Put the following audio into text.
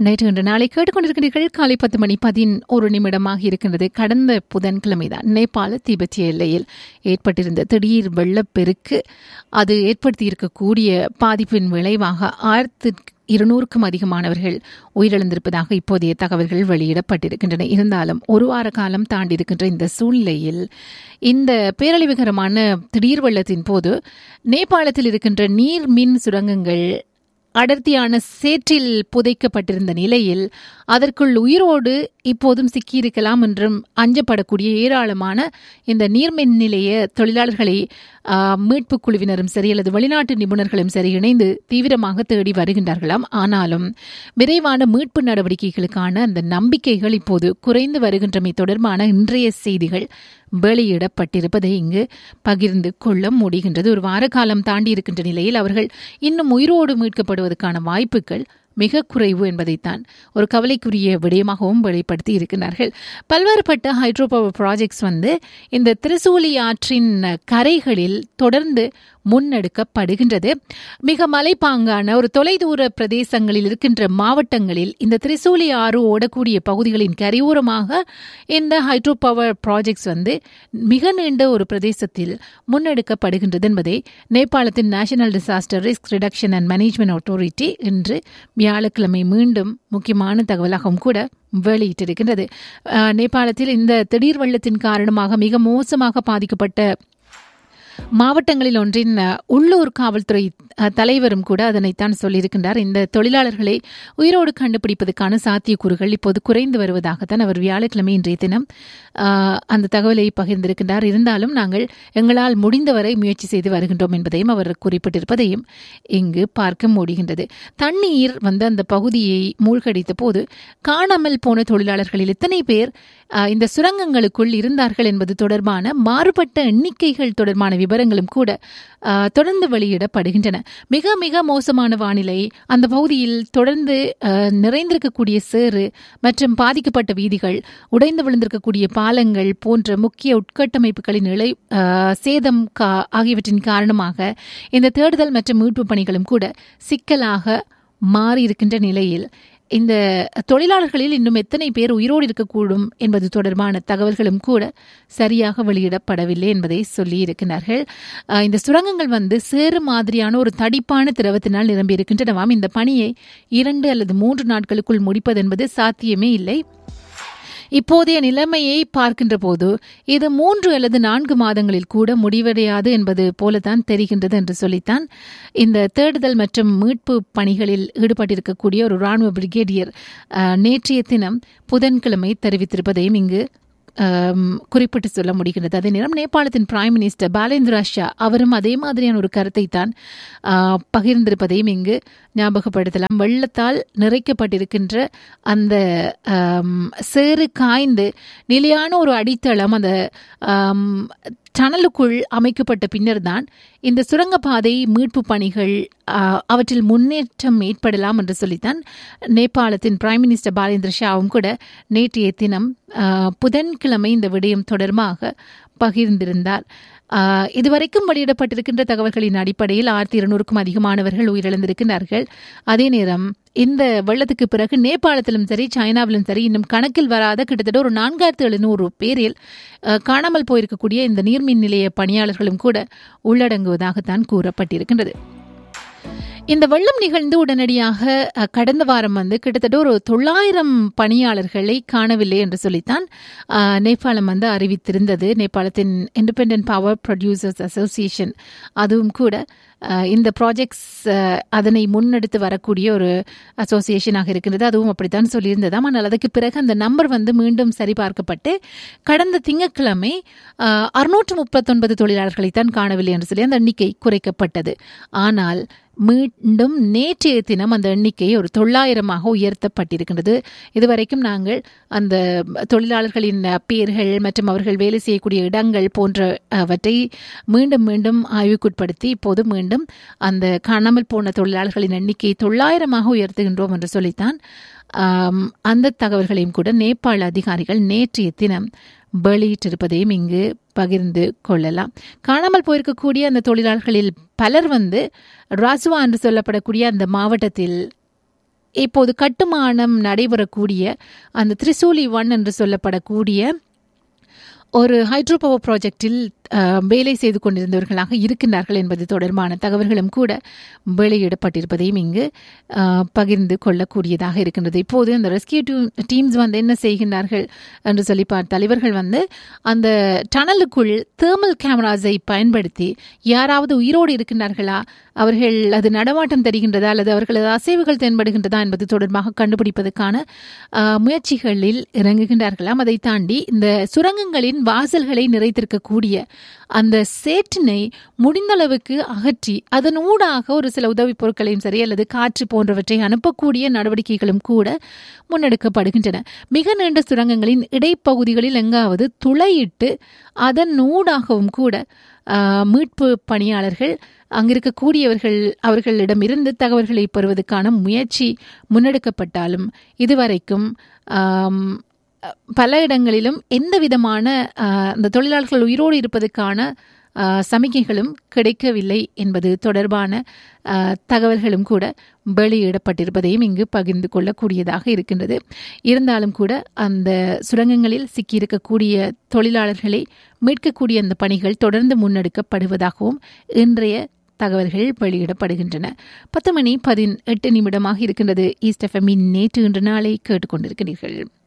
நேற்று இன்று நாளை கேட்டுக்கொண்டிருக்கிறீர்கள் காலை பத்து மணி பதினோரு நிமிடமாக இருக்கின்றது கடந்த புதன்கிழமைதான் நேபாள திபெத்திய எல்லையில் ஏற்பட்டிருந்த திடீர் வெள்ளப்பெருக்கு அது ஏற்படுத்தியிருக்கக்கூடிய பாதிப்பின் விளைவாக ஆயிரத்து இருநூறுக்கும் அதிகமானவர்கள் உயிரிழந்திருப்பதாக இப்போதைய தகவல்கள் வெளியிடப்பட்டிருக்கின்றன இருந்தாலும் ஒரு வார காலம் தாண்டி இருக்கின்ற இந்த சூழ்நிலையில் இந்த பேரழிவுகரமான திடீர் வெள்ளத்தின் போது நேபாளத்தில் இருக்கின்ற நீர் மின் சுரங்கங்கள் அடர்த்தியான சேற்றில் புதைக்கப்பட்டிருந்த நிலையில் அதற்குள் உயிரோடு இப்போதும் சிக்கியிருக்கலாம் என்றும் அஞ்சப்படக்கூடிய ஏராளமான இந்த நீர்மின் நிலைய தொழிலாளர்களை மீட்புக் குழுவினரும் சரி அல்லது வெளிநாட்டு நிபுணர்களும் சரி இணைந்து தீவிரமாக தேடி வருகின்றார்களாம் ஆனாலும் விரைவான மீட்பு நடவடிக்கைகளுக்கான அந்த நம்பிக்கைகள் இப்போது குறைந்து வருகின்றமை தொடர்பான இன்றைய செய்திகள் வெளியிடப்பட்டிருப்பதை இங்கு பகிர்ந்து கொள்ள முடிகின்றது ஒரு வார காலம் தாண்டி இருக்கின்ற நிலையில் அவர்கள் இன்னும் உயிரோடு மீட்கப்படுவதற்கான வாய்ப்புகள் மிக குறைவு என்பதைத்தான் ஒரு கவலைக்குரிய விடயமாகவும் வெளிப்படுத்தி இருக்கிறார்கள் பல்வேறுபட்ட ஹைட்ரோ பவர் ப்ராஜெக்ட்ஸ் வந்து இந்த திரிசூலி ஆற்றின் கரைகளில் தொடர்ந்து முன்னெடுக்கப்படுகின்றது மிக மலைப்பாங்கான ஒரு தொலைதூர பிரதேசங்களில் இருக்கின்ற மாவட்டங்களில் இந்த திரிசூலி ஆறு ஓடக்கூடிய பகுதிகளின் கரையோரமாக இந்த ஹைட்ரோ பவர் ப்ராஜெக்ட்ஸ் வந்து மிக நீண்ட ஒரு பிரதேசத்தில் முன்னெடுக்கப்படுகின்றது என்பதை நேபாளத்தின் national disaster risk reduction and management authority இன்று வியாழக்கிழமை மீண்டும் முக்கியமான தகவலாகவும் கூட வெளியிட்டிருக்கின்றது நேபாளத்தில் இந்த திடீர் வெள்ளத்தின் காரணமாக மிக மோசமாக பாதிக்கப்பட்ட மாவட்டங்களில் ஒன்றின் உள்ளூர் காவல்துறை தலைவரும் கூட அதனைத்தான் சொல்லியிருக்கின்றார் இந்த தொழிலாளர்களை உயிரோடு கண்டுபிடிப்பதற்கான சாத்தியக்கூறுகள் இப்போது குறைந்து வருவதாகத்தான் அவர் வியாழக்கிழமை இன்றைய தினம் அந்த தகவலை பகிர்ந்திருக்கின்றார் இருந்தாலும் நாங்கள் எங்களால் முடிந்தவரை முயற்சி செய்து வருகின்றோம் என்பதையும் அவர் குறிப்பிட்டிருப்பதையும் இங்கு பார்க்க முடிகின்றது தண்ணீர் வந்து அந்த பகுதியை மூழ்கடித்த போது காணாமல் போன தொழிலாளர்களில் எத்தனை பேர் இந்த சுரங்கங்களுக்குள் இருந்தார்கள் என்பது தொடர்பான மாறுபட்ட எண்ணிக்கைகள் தொடர்பான விவரங்களும் கூட தொடர்ந்து வெளியிடப்படுகின்றன மிக மிக மோசமான வானிலை அந்த பகுதியில் தொடர்ந்து நிறைந்திருக்கக்கூடிய சேறு மற்றும் பாதிக்கப்பட்ட வீதிகள் உடைந்து விழுந்திருக்கக்கூடிய பாலங்கள் போன்ற முக்கிய உட்கட்டமைப்புகளின் நிலை சேதம் ஆகியவற்றின் காரணமாக இந்த தேடுதல் மற்றும் மீட்பு பணிகளும் கூட சிக்கலாக மாறியிருக்கின்ற நிலையில் இந்த தொழிலாளர்களில் இன்னும் எத்தனை பேர் உயிரோடு இருக்கக்கூடும் என்பது தொடர்பான தகவல்களும் கூட சரியாக வெளியிடப்படவில்லை என்பதை சொல்லியிருக்கிறார்கள் இந்த சுரங்கங்கள் வந்து சேறு மாதிரியான ஒரு தடிப்பான திரவத்தினால் நிரம்பி இருக்கின்றனவாம் இந்த பணியை இரண்டு அல்லது மூன்று நாட்களுக்குள் முடிப்பது என்பது சாத்தியமே இல்லை இப்போதைய நிலைமையை பார்க்கின்ற போது இது மூன்று அல்லது நான்கு மாதங்களில் கூட முடிவடையாது என்பது போலத்தான் தெரிகின்றது என்று சொல்லித்தான் இந்த தேடுதல் மற்றும் மீட்பு பணிகளில் ஈடுபட்டிருக்கக்கூடிய ஒரு ராணுவ பிரிகேடியர் நேற்றைய தினம் புதன்கிழமை தெரிவித்திருப்பதையும் இங்கு குறிப்பிட்டு சொல்ல முடிகின்றது அதே நேரம் நேபாளத்தின் பிரைம் மினிஸ்டர் பாலேந்திரா ஷா அவரும் அதே மாதிரியான ஒரு கருத்தை தான் பகிர்ந்திருப்பதையும் இங்கு ஞாபகப்படுத்தலாம் வெள்ளத்தால் நிறைக்கப்பட்டிருக்கின்ற அந்த சேறு காய்ந்து நிலையான ஒரு அடித்தளம் அந்த டனலுக்குள் அமைக்கப்பட்ட பின்னர் தான் இந்த சுரங்கப்பாதை மீட்பு பணிகள் அவற்றில் முன்னேற்றம் ஏற்படலாம் என்று சொல்லித்தான் நேபாளத்தின் பிரைம் மினிஸ்டர் பாலேந்திர ஷாவும் கூட நேற்றைய தினம் புதன்கிழமை இந்த விடயம் தொடர்பாக பகிர்ந்திருந்தார் இதுவரைக்கும் வெளியிடப்பட்டிருக்கின்ற தகவல்களின் அடிப்படையில் ஆயிரத்தி இருநூறுக்கும் அதிகமானவர்கள் உயிரிழந்திருக்கிறார்கள் அதே நேரம் இந்த வெள்ளத்துக்கு பிறகு நேபாளத்திலும் சரி சைனாவிலும் சரி இன்னும் கணக்கில் வராத கிட்டத்தட்ட ஒரு நான்காயிரத்து எழுநூறு பேரில் காணாமல் போயிருக்கக்கூடிய இந்த நீர்மின் நிலைய பணியாளர்களும் கூட உள்ளடங்குவதாகத்தான் கூறப்பட்டிருக்கின்றது இந்த வெள்ளம் நிகழ்ந்து உடனடியாக கடந்த வாரம் வந்து கிட்டத்தட்ட ஒரு தொள்ளாயிரம் பணியாளர்களை காணவில்லை என்று சொல்லித்தான் நேபாளம் வந்து அறிவித்திருந்தது நேபாளத்தின் இண்டிபெண்ட் பவர் ப்ரொடியூசர்ஸ் அசோசியேஷன் அதுவும் கூட இந்த ப்ராஜெக்ட்ஸ் அதனை முன்னெடுத்து வரக்கூடிய ஒரு அசோசியேஷனாக இருக்கின்றது அதுவும் அப்படித்தான் சொல்லியிருந்ததாம் ஆனால் அதுக்கு பிறகு அந்த நம்பர் வந்து மீண்டும் சரிபார்க்கப்பட்டு கடந்த திங்கட்கிழமை அறுநூற்று முப்பத்தொன்பது தொழிலாளர்களை தான் காணவில்லை என்று சொல்லி அந்த எண்ணிக்கை குறைக்கப்பட்டது ஆனால் மீண்டும் நேற்றைய தினம் அந்த எண்ணிக்கை ஒரு தொள்ளாயிரமாக உயர்த்தப்பட்டிருக்கின்றது இதுவரைக்கும் நாங்கள் அந்த தொழிலாளர்களின் பெயர்கள் மற்றும் அவர்கள் வேலை செய்யக்கூடிய இடங்கள் போன்றவற்றை மீண்டும் மீண்டும் ஆய்வுக்குட்படுத்தி இப்போது மீண்டும் அந்த காணாமல் போன தொழிலாளர்களின் எண்ணிக்கை தொள்ளாயிரமாக உயர்த்துகின்றோம் என்று சொல்லித்தான் அந்த தகவல்களையும் கூட நேபாள அதிகாரிகள் நேற்றைய தினம் வெளியிட்டிருப்பதையும் இங்கு பகிர்ந்து கொள்ளலாம் காணாமல் போயிருக்கக்கூடிய அந்த தொழிலாளர்களில் பலர் வந்து ராசுவா என்று சொல்லப்படக்கூடிய அந்த மாவட்டத்தில் இப்போது கட்டுமானம் நடைபெறக்கூடிய அந்த திரிசூலி ஒன் என்று சொல்லப்படக்கூடிய ஒரு ஹைட்ரோ பவர் ப்ராஜெக்டில் அஹ், வேலை செய்து கொண்டிருந்தவர்களாக இருக்கின்றார்கள் என்பது தொடர்பான தகவல்களும் கூட வெளியிடப்பட்டிருப்பதையும் இங்கு அஹ், பகிர்ந்து கொள்ளக்கூடியதாக இருக்கின்றது இப்போது அந்த ரெஸ்கியூ டீம்ஸ் வந்து என்ன செய்கின்றார்கள் என்று சொல்லி பார்த்தால் இவர்கள் வந்து அந்த டனலுக்குள் தேர்மல் கேமராஸை பயன்படுத்தி யாராவது உயிரோடு இருக்கின்றார்களா அவர்கள் அது நடமாட்டம் தெரிகின்றதா அல்லது அவர்களது அசைவுகள் தென்படுகின்றதா என்பது தொடர்பாக கண்டுபிடிப்பதற்கான அஹ், முயற்சிகளில் இறங்குகின்றார்களாம் அதை தாண்டி இந்த சுரங்கங்களின் வாசல்களை நிறைத்திருக்கக்கூடிய அந்த சேற்றினை முடிந்தளவுக்கு அகற்றி அதன் ஊடாக ஒரு சில உதவிப் பொருட்களையும் சரி அல்லது காற்று போன்றவற்றை அனுப்பக்கூடிய நடவடிக்கைகளும் கூட முன்னெடுக்கப்படுகின்றன மிக நீண்ட சுரங்கங்களின் இடைப்பகுதிகளில் எங்காவது துளையிட்டு அதன் ஊடாகவும் கூட ஆஹ், மீட்பு பணியாளர்கள் அங்கிருக்கக்கூடியவர்கள் அவர்களிடமிருந்து தகவல்களை பெறுவதற்கான முயற்சி முன்னெடுக்கப்பட்டாலும் இதுவரைக்கும் ஆம், பல இடங்களிலும் எந்த விதமான ஆஹ், அந்த தொழிலாளர்கள் உயிரோடு இருப்பதற்கான ஆஹ், சமிக்கைகளும் கிடைக்கவில்லை என்பது தொடர்பான ஆஹ், தகவல்களும் கூட வெளியிடப்பட்டிருப்பதையும் இங்கு பகிர்ந்து கொள்ளக்கூடியதாக இருக்கின்றது இருந்தாலும் கூட அந்த சுரங்கங்களில் சிக்கியிருக்கக்கூடிய தொழிலாளர்களை மீட்கக்கூடிய அந்த பணிகள் தொடர்ந்து முன்னெடுக்கப்படுவதாகவும் இன்றைய தகவல்கள் வெளியிடப்படுகின்றன பத்து மணி பதினெட்டு நிமிடமாக இருக்கின்றது ஈஸ்ட் எஃப்எம்மின் நேற்று இன்று நாளை கேட்டுக்கொண்டிருக்கிறீர்கள்